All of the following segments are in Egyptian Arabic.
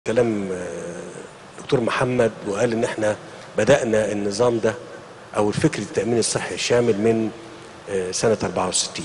كلام دكتور محمد وقال ان احنا بدأنا النظام ده او الفكر التأمين الصحي الشامل من سنة 64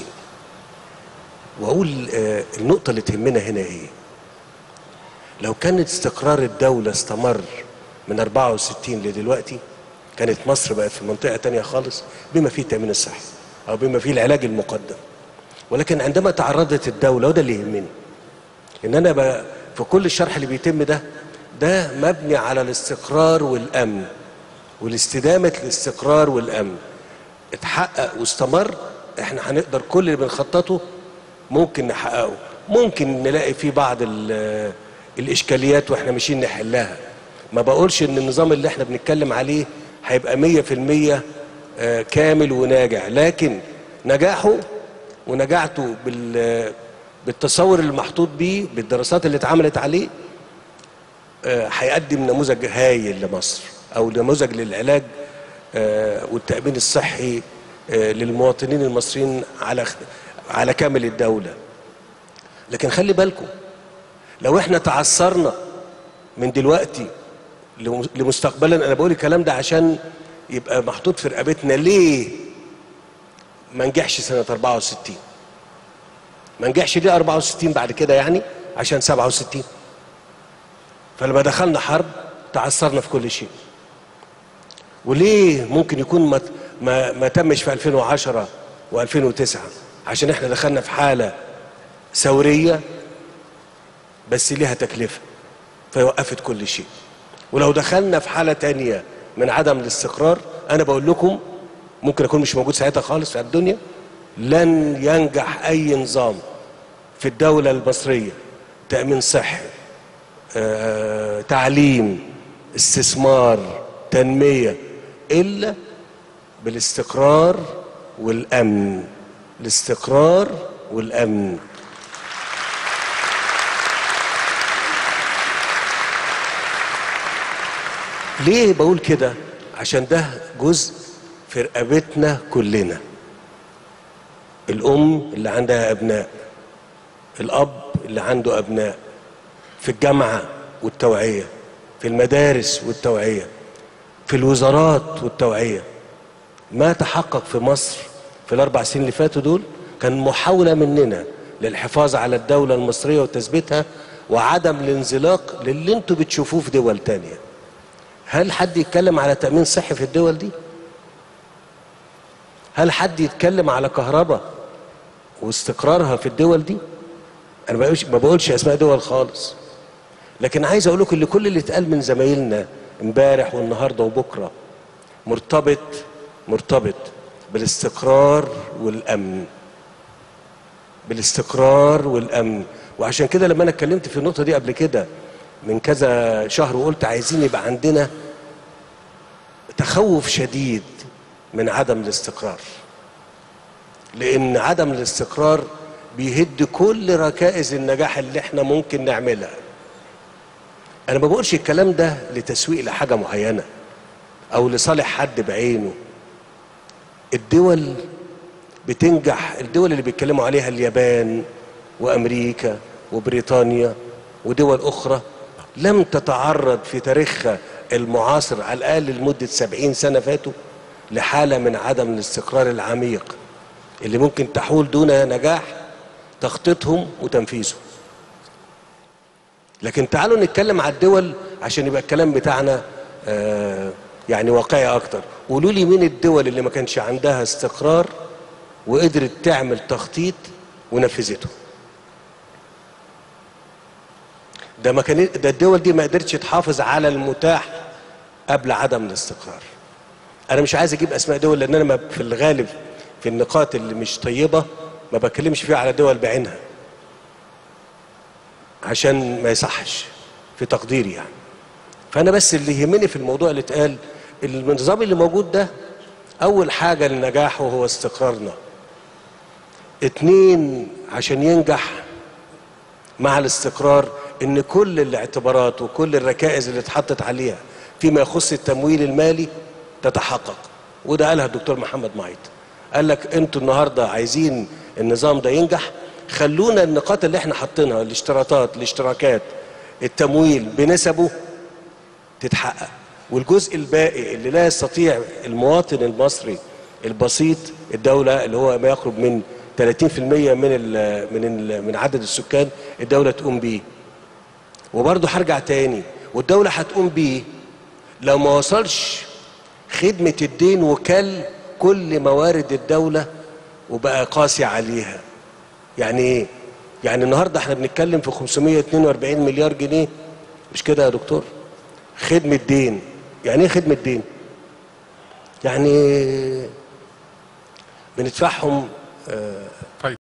واقول النقطة اللي تهمنا هنا ايه لو كان استقرار الدولة استمر من 64 لدلوقتي كانت مصر بقت في منطقة تانية خالص بما فيه التأمين الصحي او بما فيه العلاج المقدم ولكن عندما تعرضت الدولة وده اللي يهمني ان انا بقى في كل الشرح اللي بيتم ده ده مبني على الاستقرار والامن والاستدامه الاستقرار والامن اتحقق واستمر احنا هنقدر كل اللي بنخططه ممكن نحققه ممكن نلاقي فيه بعض الاشكاليات واحنا ماشيين نحلها ما بقولش ان النظام اللي احنا بنتكلم عليه هيبقى مية في المية كامل وناجع لكن نجاحه ونجاعته بال بالتصور المحطوط بيه بالدراسات اللي اتعملت عليه هيقدم نموذج هايل لمصر او نموذج للعلاج والتامين الصحي للمواطنين المصريين على على كامل الدوله لكن خلي بالكم لو احنا تعثرنا من دلوقتي لمستقبلا انا بقول الكلام ده عشان يبقى محطوط في رقبتنا ليه ما نجحش سنه 64 ما نجحش ليه 64 بعد كده يعني عشان 67 فلما دخلنا حرب تعثرنا في كل شيء وليه ممكن يكون ما ما, ما تمش في 2010 و2009 عشان احنا دخلنا في حاله ثوريه بس ليها تكلفه فوقفت كل شيء ولو دخلنا في حاله تانية من عدم الاستقرار انا بقول لكم ممكن اكون مش موجود ساعتها خالص في الدنيا لن ينجح اي نظام في الدوله المصريه تامين صحي آه، تعليم استثمار تنميه الا بالاستقرار والامن الاستقرار والامن ليه بقول كده عشان ده جزء في رقبتنا كلنا الام اللي عندها ابناء الاب اللي عنده ابناء في الجامعه والتوعيه في المدارس والتوعيه في الوزارات والتوعيه ما تحقق في مصر في الاربع سنين اللي فاتوا دول كان محاوله مننا للحفاظ على الدوله المصريه وتثبيتها وعدم الانزلاق للي انتوا بتشوفوه في دول تانية هل حد يتكلم على تامين صحي في الدول دي هل حد يتكلم على كهرباء واستقرارها في الدول دي انا ما بقولش اسماء دول خالص لكن عايز اقول لكم ان كل اللي اتقال من زمايلنا امبارح والنهارده وبكره مرتبط مرتبط بالاستقرار والامن بالاستقرار والامن وعشان كده لما انا اتكلمت في النقطه دي قبل كده من كذا شهر وقلت عايزين يبقى عندنا تخوف شديد من عدم الاستقرار لان عدم الاستقرار بيهد كل ركائز النجاح اللي احنا ممكن نعملها انا ما بقولش الكلام ده لتسويق لحاجه معينه او لصالح حد بعينه الدول بتنجح الدول اللي بيتكلموا عليها اليابان وامريكا وبريطانيا ودول اخرى لم تتعرض في تاريخها المعاصر على الاقل لمده سبعين سنه فاتوا لحاله من عدم الاستقرار العميق اللي ممكن تحول دون نجاح تخطيطهم وتنفيذهم لكن تعالوا نتكلم على الدول عشان يبقى الكلام بتاعنا آه يعني واقعي اكتر قولوا لي مين الدول اللي ما كانش عندها استقرار وقدرت تعمل تخطيط ونفذته ده ما كان ده الدول دي ما قدرتش تحافظ على المتاح قبل عدم الاستقرار انا مش عايز اجيب اسماء دول لان انا في الغالب في النقاط اللي مش طيبه ما بتكلمش فيها على دول بعينها عشان ما يصحش في تقديري يعني فانا بس اللي يهمني في الموضوع اللي اتقال النظام اللي موجود ده اول حاجه لنجاحه هو استقرارنا اتنين عشان ينجح مع الاستقرار ان كل الاعتبارات وكل الركائز اللي اتحطت عليها فيما يخص التمويل المالي تتحقق وده قالها الدكتور محمد معيط قال لك انتوا النهارده عايزين النظام ده ينجح خلونا النقاط اللي احنا حاطينها الاشتراطات الاشتراكات التمويل بنسبه تتحقق والجزء الباقي اللي لا يستطيع المواطن المصري البسيط الدولة اللي هو ما يقرب من 30% من ال من ال من عدد السكان الدولة تقوم بيه وبرضه هرجع تاني والدولة هتقوم بيه لو ما وصلش خدمة الدين وكل كل موارد الدولة وبقى قاسي عليها يعني ايه؟ يعني النهارده احنا بنتكلم في 542 مليار جنيه مش كده يا دكتور؟ خدمة دين يعني ايه خدمة دين؟ يعني بندفعهم طيب